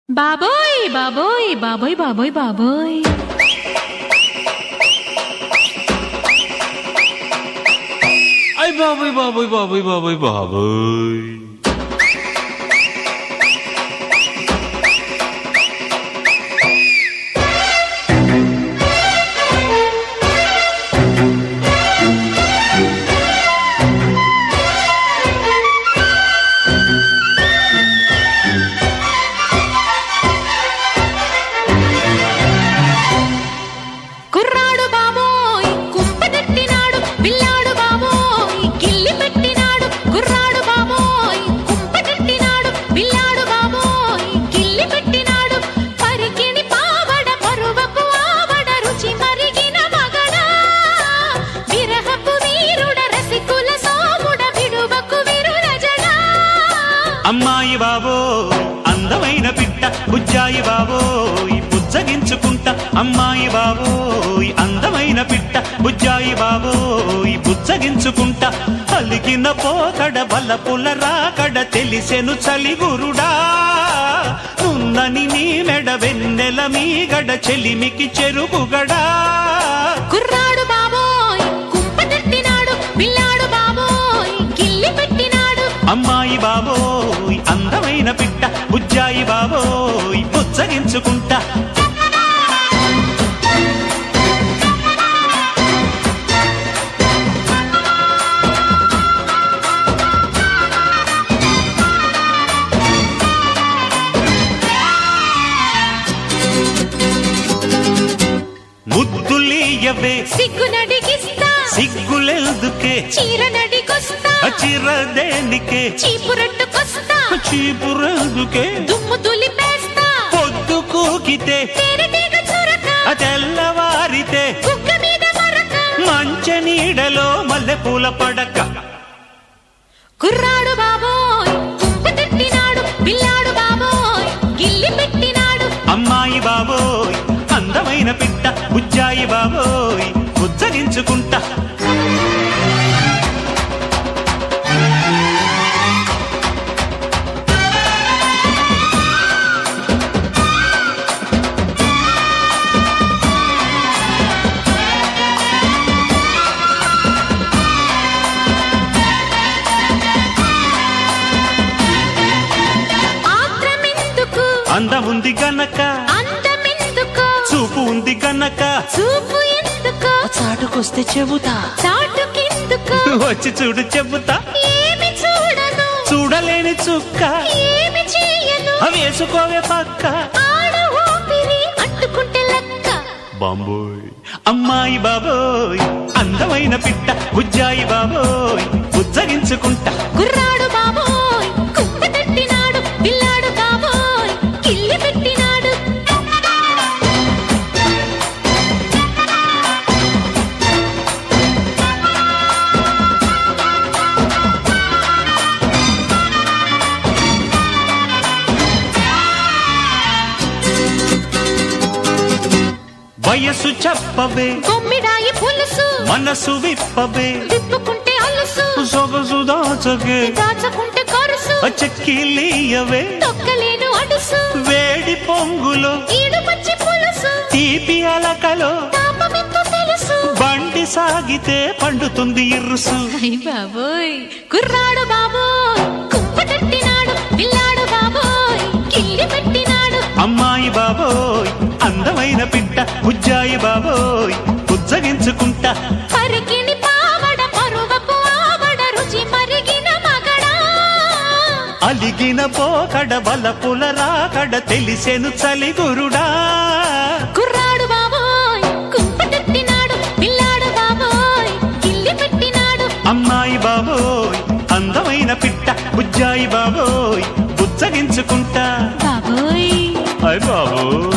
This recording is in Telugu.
బాబోయ్ బాబోయ్ బాబోయ్ బాబోయ్ బాబోయ్ అయ్ బాబోయ్ బాబోయ్ బాబోయ్ బాబోయ్ బాబోయ్ కుర్రాడు బాబోయ్ కుంపదట్టినాడు పిల్లాడు బాబోయ్ గిల్లి పెట్టినాడు కుర్రాడు బాబోయ్ కుంపదట్టినాడు పిల్లాడు బాబోయ్ గిల్లి పెట్టినాడు పరికిణి పావడ పరువపు ఆవడ రుచి మరిగిన మగడా విరహపు వీరుడ రసికుల సోముడ విడువకు విరురజడా అమ్మాయి బాబో అందమైన పిట్ట బుజ్జాయి బాబోయ్ బుజ్జగించుకుంటా అమ్మాయి బాబోయ్ అందమైన పిట్ట బుజ్జాయి బాబోయ్ బుజ్జగించుకుంటా పలికిన పోకడ బలపుల రాకడ తెలిసెను చలిగురుడా నున్నని నీ మెడ వెన్నెల మీగడ చెలిమికి చెరుగుగడా కుర్రాడు బాబోయ్ కుంపదట్టినాడు పిల్లాడు బాబోయ్ గిల్లి పెట్టినాడు అమ్మాయి బాబోయ్ అందమైన పిట్ట బుజ్జాయి బాబోయ్ బుజ్జగించుకుంటా ముద్దులీయవే సిగ్గు నడిగిస్తా సిగ్గులెందుకే చీర నడికొస్తా చిరదేనికే చీపురట్టుకొస్తా చీపురెందుకే దుమ్ము దులిపేస్తా పొద్దు కూకితే తేనెటీగ చురక తెల్లవారితే కుక్క మీద మరక మంచ నీడలో మల్లెపూల పడక కుర్రాడు బాబోయ్ కుంపదట్టినాడు పిల్లాడు బాబోయ్ గిల్లి పెట్టినాడు అమ్మాయి బాబోయ్ అందమైన పిట్ట బుజ్జాయి బాబోయ్ బుజ్జగించుకుంటా ఆత్రమెందుకు అందముంది గనక అందమెందుకు చూపు ఉంది గనక చూపు ఎందుకు చాటుకొస్తే చెబుతా చాటుకెందుకు వచ్చి చూడు చెబుతా ఏమి చూడను చూడలేని చుక్క ఏమి చేయను వేసుకోవే పక్క ఆడ ఊపిరి అంటుకుంటే లెక్క బాంబోయ్ అమ్మాయి బాబోయ్ అందమైన పిట్ట బుజ్జాయి బాబోయ్ బుజ్జగించుకుంటా కుర్రాడు బాబోయ్ కుప్ప తట్టినాడు పిల్లాడు బాబోయ్ కిల్లి పెట్టినాడు వయసు చెప్పవే కొమ్మిడాయి పులుసు మనసు విప్పవే తిప్పుకుంటే అలుసు సొగసు దాచగే దాచకుంటే కరుసు చెక్కిలీయవే తొక్కలేను అడుసు వేడి పొంగులో ఈడు పచ్చి పులుసు తీపి అలకలో తాపమెంతో తెలుసు బండి సాగితే పండుతుంది ఇరుసు అయ్ బాబోయ్ కుర్రాడు బాబోయ్ కుప్ప తట్టినాడు పిల్లాడు బాబోయ్ కిల్లి పెట్టినాడు అమ్మాయి బాబోయ్ అందమైన పిట్ట బుజ్జాయి బాబోయ్ బుజ్జగించుకుంటా పరికిణి పావడ పరువపు ఆవడ రుచి మరిగిన మగడా అలిగిన పోకడ బలపుల రాకడ తెలిసెను చలిగురుడా కుర్రాడు బాబోయ్ కుంప తట్టినాడు పిల్లాడు బాబోయ్ కిల్లి పెట్టినాడు అమ్మాయి బాబోయ్ అందమైన పిట్ట బుజ్జాయి బాబోయ్ బుజ్జగించుకుంటా బాబోయ్ అయ్ బాబోయ్